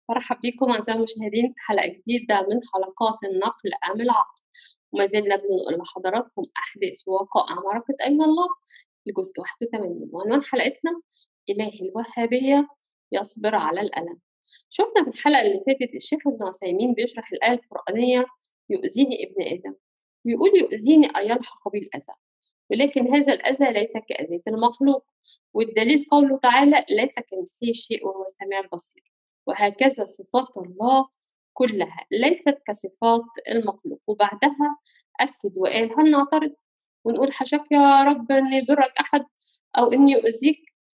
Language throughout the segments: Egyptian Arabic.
مرحب بيكم أعزائي المشاهدين في حلقة جديدة من حلقات النقل أم العقل وما زلنا بننقل لحضراتكم أحداث ووقائع معركة أين الله الجزء 81 وعنوان حلقتنا إله الوهابية يصبر على الألم شفنا في الحلقة اللي فاتت الشيخ ابن عثيمين بيشرح الآية القرآنية يؤذيني ابن آدم ويقول يؤذيني أن يلحق بي الأذى ولكن هذا الأذى ليس كأذية المخلوق والدليل قوله تعالى ليس كمثله شيء وهو السميع البصير وهكذا صفات الله كلها ليست كصفات المخلوق وبعدها أكد وقال هل نعترض ونقول حشاك يا رب أن يضرك أحد أو أن يؤذيك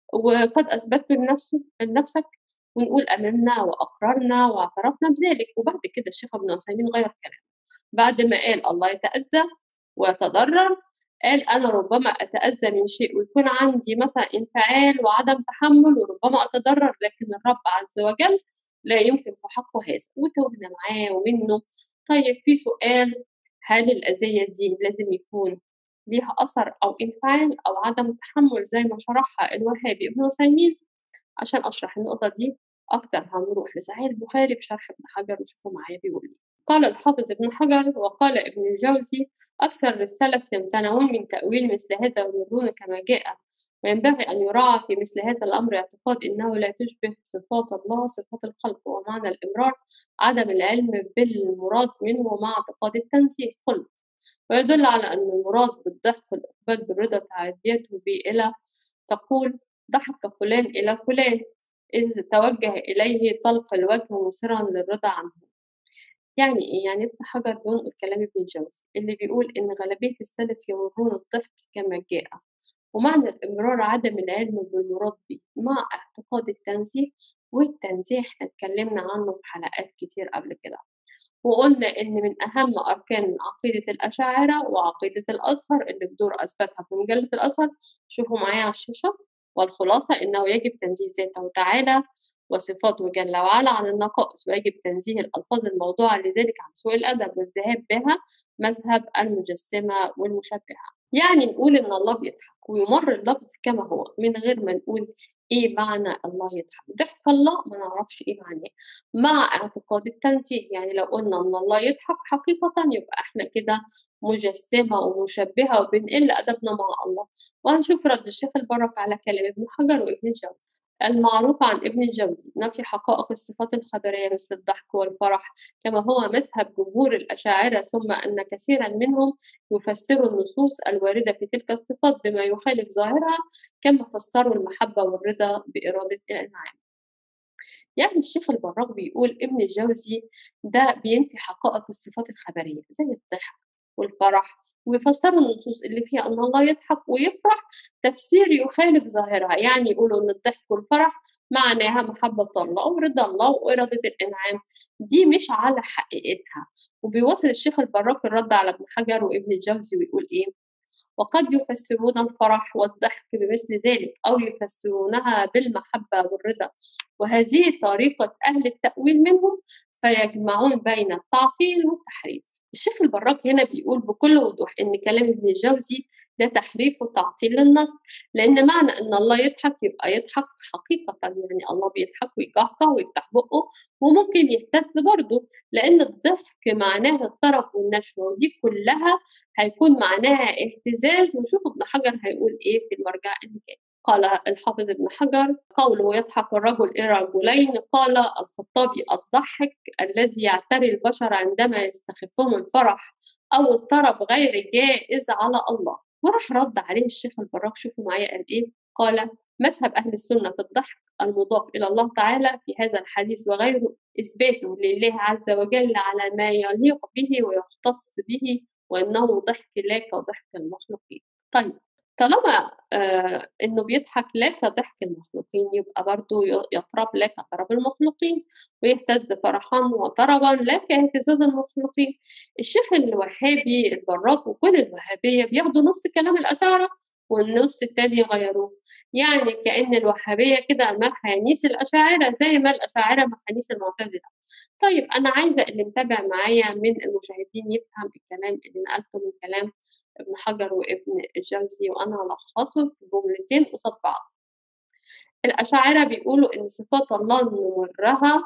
وقد أثبتت لنفسه لنفسك ونقول أمنا وأقررنا واعترفنا بذلك وبعد كده الشيخ ابن عثيمين غير كلامه بعد ما قال الله يتأذى ويتضرر قال أنا ربما أتأذى من شيء ويكون عندي مثلا انفعال وعدم تحمل وربما أتضرر لكن الرب عز وجل لا يمكن في حقه هذا وتوهنا معاه ومنه طيب في سؤال هل الأذية دي لازم يكون ليها أثر أو انفعال أو عدم تحمل زي ما شرحها الوهابي ابن عثيمين عشان أشرح النقطة دي أكتر هنروح لصحيح البخاري بشرح ابن حجر وشوفوا معايا بيقول إيه قال الحافظ ابن حجر وقال ابن الجوزي أكثر السلف يمتنعون من تأويل مثل هذا ويمرون كما جاء وينبغي أن يراعى في مثل هذا الأمر اعتقاد أنه لا تشبه صفات الله صفات الخلق ومعنى الإمرار عدم العلم بالمراد منه مع اعتقاد التنزيه قلت ويدل على أن المراد بالضحك والإقبال بالرضا تعديته به إلى تقول ضحك فلان إلى فلان إذ توجه إليه طلق الوجه مسرا للرضا عنه يعني إيه؟ يعني ابن حجر بينقل كلام ابن الجوزي اللي بيقول إن غالبية السلف يمرون الضحك كما جاء ومعنى الإمرار عدم العلم بالمراد به مع اعتقاد التنزيه والتنزيه احنا اتكلمنا عنه في حلقات كتير قبل كده وقلنا إن من أهم أركان عقيدة الأشاعرة وعقيدة الأزهر اللي بدور أثبتها في مجلة الأزهر شوفوا معايا على الشاشة والخلاصة إنه يجب تنزيه ذاته تعالى وصفاته جل وعلا عن النقائص ويجب تنزيه الألفاظ الموضوعة لذلك عن سوء الأدب والذهاب بها مذهب المجسمة والمشبهة يعني نقول إن الله بيضحك ويمر اللفظ كما هو من غير ما نقول ايه معنى الله يضحك ضحك الله ما نعرفش ايه معناه مع اعتقاد التنزيه يعني لو قلنا ان الله يضحك حقيقة يبقى احنا كده مجسمة ومشبهة وبنقل أدبنا مع الله وهنشوف رد الشيخ البرك على كلام ابن حجر وابن الجوزي المعروف عن ابن الجوزي نفي حقائق الصفات الخبرية مثل الضحك والفرح كما هو مذهب جمهور الأشاعرة ثم أن كثيرا منهم يفسروا النصوص الواردة في تلك الصفات بما يخالف ظاهرها كما فسروا المحبة والرضا بإرادة الإنعام يعني الشيخ البراق بيقول ابن الجوزي ده بينفي حقائق الصفات الخبرية زي الضحك والفرح ويفسروا النصوص اللي فيها أن الله يضحك ويفرح تفسير يخالف ظاهرها يعني يقولوا أن الضحك والفرح معناها محبة الله ورضا الله وإرادة الإنعام دي مش على حقيقتها وبيواصل الشيخ البراك الرد على ابن حجر وابن الجوزي ويقول إيه وقد يفسرون الفرح والضحك بمثل ذلك أو يفسرونها بالمحبة والرضا وهذه طريقة أهل التأويل منهم فيجمعون بين التعطيل والتحريف الشيخ البراك هنا بيقول بكل وضوح إن كلام ابن الجوزي ده تحريف وتعطيل للنص لأن معنى إن الله يضحك يبقى يضحك حقيقة يعني الله بيضحك ويقهقه ويفتح بقه وممكن يهتز برضه لأن الضحك معناه الطرف والنشوة ودي كلها هيكون معناها اهتزاز وشوف ابن حجر هيقول إيه في المرجع اللي جاي قال الحافظ ابن حجر قوله يضحك الرجل إلى رجلين قال الخطابي الضحك الذي يعتري البشر عندما يستخفهم الفرح أو الطرب غير جائز على الله وراح رد عليه الشيخ البراك شوفوا معايا قال إيه قال مذهب أهل السنة في الضحك المضاف إلى الله تعالى في هذا الحديث وغيره إثباته لله عز وجل على ما يليق به ويختص به وإنه ضحك لا كضحك المخلوقين طيب طالما آه انه بيضحك لا كضحك المخلوقين يبقى برضه يطرب لا كطرب المخلوقين ويهتز فرحا وطربا لا كاهتزاز المخلوقين الشيخ الوهابي البراك وكل الوهابيه بياخدوا نص كلام الاشاعره والنص التاني يغيروه يعني كأن الوهابية كده مخانيس الأشاعرة زي ما الأشاعرة مخانيس المعتزلة طيب أنا عايزة اللي متابع معايا من المشاهدين يفهم الكلام اللي نقلته من كلام ابن حجر وابن الجوزي وأنا هلخصه في جملتين قصاد بعض الأشاعرة بيقولوا إن صفات الله نمرها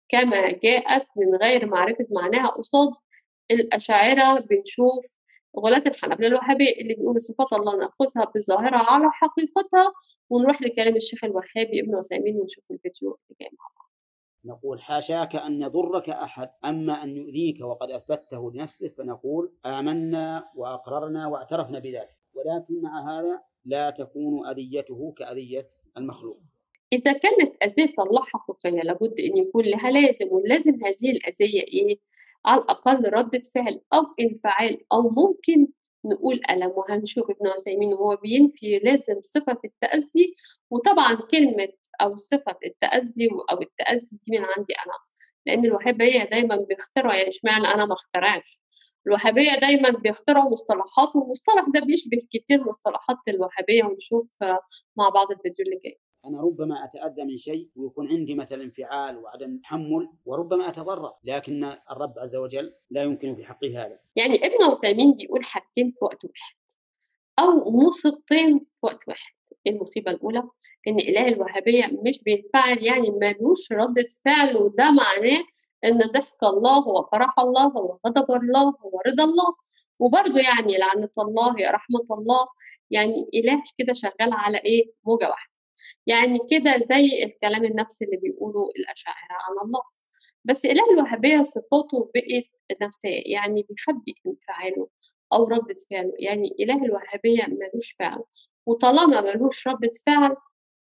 كما جاءت من غير معرفة معناها قصاد الأشاعرة بنشوف غلاة الحنابلة الوهابية اللي بيقولوا صفات الله ناخذها بظاهرها على حقيقتها ونروح لكلام الشيخ الوهابي ابن عثيمين ونشوف الفيديو اللي جاي مع بعض. نقول حاشاك أن يضرك أحد أما أن يؤذيك وقد أثبته لنفسه فنقول آمنا وأقررنا واعترفنا بذلك ولكن مع هذا لا تكون أذيته كأذية المخلوق إذا كانت أذية الله حقيقية لابد أن يكون لها لازم ولازم هذه الأذية إيه؟ على الأقل ردة فعل أو انفعال أو ممكن نقول ألم وهنشوف ابن عثيمين وهو بينفي لازم صفة التأذي وطبعا كلمة أو صفة التأذي أو التأذي دي من عندي أنا لأن الوهابية دايما بيخترعوا يعني اشمعنى أنا ما اخترعش الوهابية دايما بيخترعوا مصطلحات والمصطلح ده بيشبه كتير مصطلحات الوهابية ونشوف مع بعض الفيديو اللي جاي أنا ربما أتأذى من شيء ويكون عندي مثلا انفعال وعدم تحمل وربما أتضرر لكن الرب عز وجل لا يمكن في حقه هذا يعني ابن عثيمين بيقول حاجتين في وقت واحد أو مصيبتين في وقت واحد المصيبة الأولى إن إله الوهابية مش بينفعل يعني ملوش ردة فعل وده معناه إن ضحك الله هو فرح الله هو غضب الله هو رضا الله وبرضه يعني لعنة الله يا رحمة الله يعني إله كده شغال على إيه موجة واحدة يعني كده زي الكلام النفسي اللي بيقولوا الأشاعرة عن الله بس إله الوهابية صفاته بقت نفسية يعني بيخبي انفعاله أو ردة فعله يعني إله الوهابية ملوش فعل وطالما ملوش ردة فعل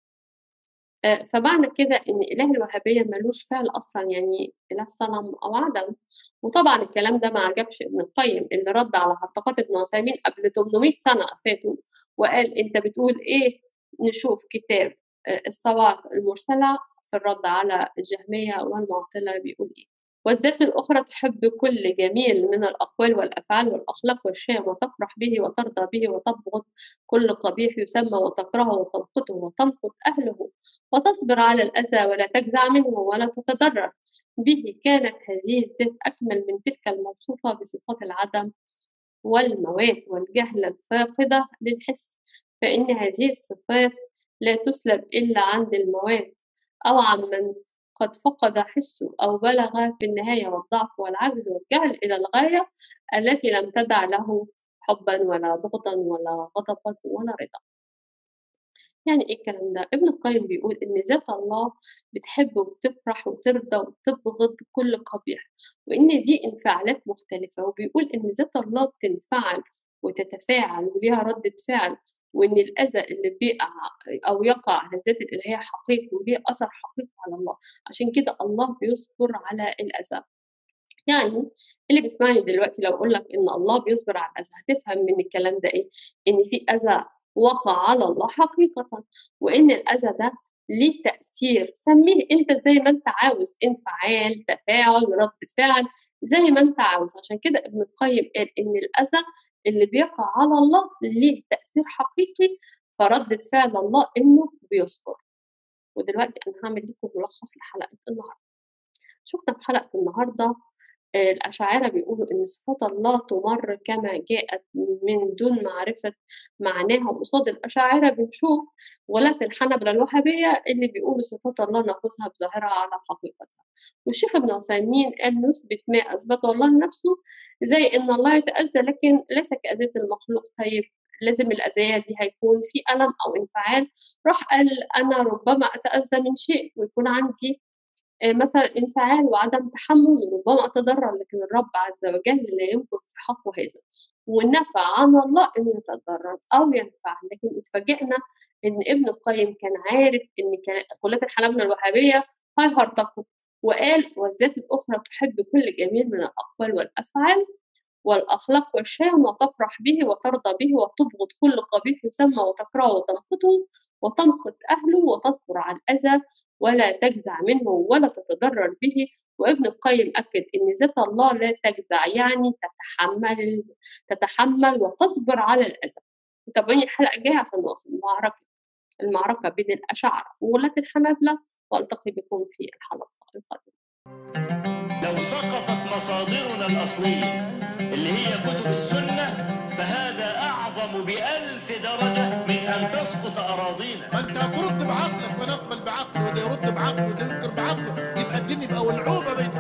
فمعنى كده إن إله الوهابية ملوش فعل أصلا يعني إله صنم أو عدم وطبعا الكلام ده ما عجبش ابن القيم اللي رد على هرطقات ابن عثيمين قبل 800 سنة فاتوا وقال أنت بتقول إيه نشوف كتاب الصواعق المرسلة في الرد على الجهمية والمعطلة بيقول إيه والذات الأخرى تحب كل جميل من الأقوال والأفعال والأخلاق والشام وتفرح به وترضى به وتبغض كل قبيح يسمى وتكرهه وتمقته وتمقت أهله وتصبر على الأذى ولا تجزع منه ولا تتضرر به كانت هذه الذات أكمل من تلك الموصوفة بصفات العدم والموات والجهل الفاقدة للحس فإن هذه الصفات لا تسلب إلا عند الموات أو عمن قد فقد حسه أو بلغ في النهاية والضعف والعجز والجهل إلى الغاية التي لم تدع له حبا ولا بغضا ولا غضبا ولا رضا يعني ايه الكلام ده ابن القيم بيقول ان ذات الله بتحب وبتفرح وترضى وتبغض كل قبيح وان دي انفعالات مختلفة وبيقول ان ذات الله بتنفعل وتتفاعل وليها ردة فعل وان الاذى اللي بيقع او يقع على الذات الالهيه حقيقي وليه اثر حقيقي على الله عشان كده الله بيصبر على الاذى يعني اللي بيسمعني دلوقتي لو اقول لك ان الله بيصبر على الاذى هتفهم من الكلام ده ايه ان في اذى وقع على الله حقيقه وان الاذى ده ليه تأثير سميه انت زي ما انت عاوز انفعال تفاعل رد فعل زي ما انت عاوز عشان كده ابن القيم قال ان الاذى اللي بيقع على الله ليه تأثير حقيقي فردة فعل الله إنه بيصبر ودلوقتي أنا هعمل لكم ملخص لحلقة النهاردة شفنا في حلقة النهاردة الأشاعرة بيقولوا إن صفات الله تمر كما جاءت من دون معرفة معناها قصاد الأشاعرة بنشوف ولاة الحنبلة الوهابية اللي بيقولوا صفات الله ناخذها بظاهرها على حقيقتها والشيخ ابن عثيمين قال نثبت ما أثبته الله لنفسه زي إن الله يتأذى لكن ليس كأذية المخلوق طيب لازم الأذية دي هيكون في ألم أو انفعال راح قال أنا ربما أتأذى من شيء ويكون عندي مثلا انفعال وعدم تحمل ربما أتضرر لكن الرب عز وجل لا يمكن في حقه هذا والنفع عن الله إنه يتضرر أو ينفع لكن اتفاجئنا إن ابن القيم كان عارف إن قلة الحنابلة الوهابية هيهرطقوا وقال والذات الأخرى تحب كل جميل من الأقوال والأفعال والأخلاق والشام وتفرح به وترضى به وتبغض كل قبيح يسمى وتكرهه وتمقته وتمقت أهله وتصبر على الأذى ولا تجزع منه ولا تتضرر به وابن القيم أكد إن ذات الله لا تجزع يعني تتحمل تتحمل وتصبر على الأذى تابعوني الحلقة الجاية عشان نواصل المعركة المعركة بين الأشاعرة وولاة الحنابلة والتقي بكم في الحلقة القادمة لو سقطت مصادرنا الأصلية اللي هي كتب السنة فهذا أعظم بألف درجة من أن تسقط أراضينا ما انت هترد بعقلك ونقبل بعقله وده يرد بعقله وده ينكر بعقله يبقى الدين يبقى ولعوبه بين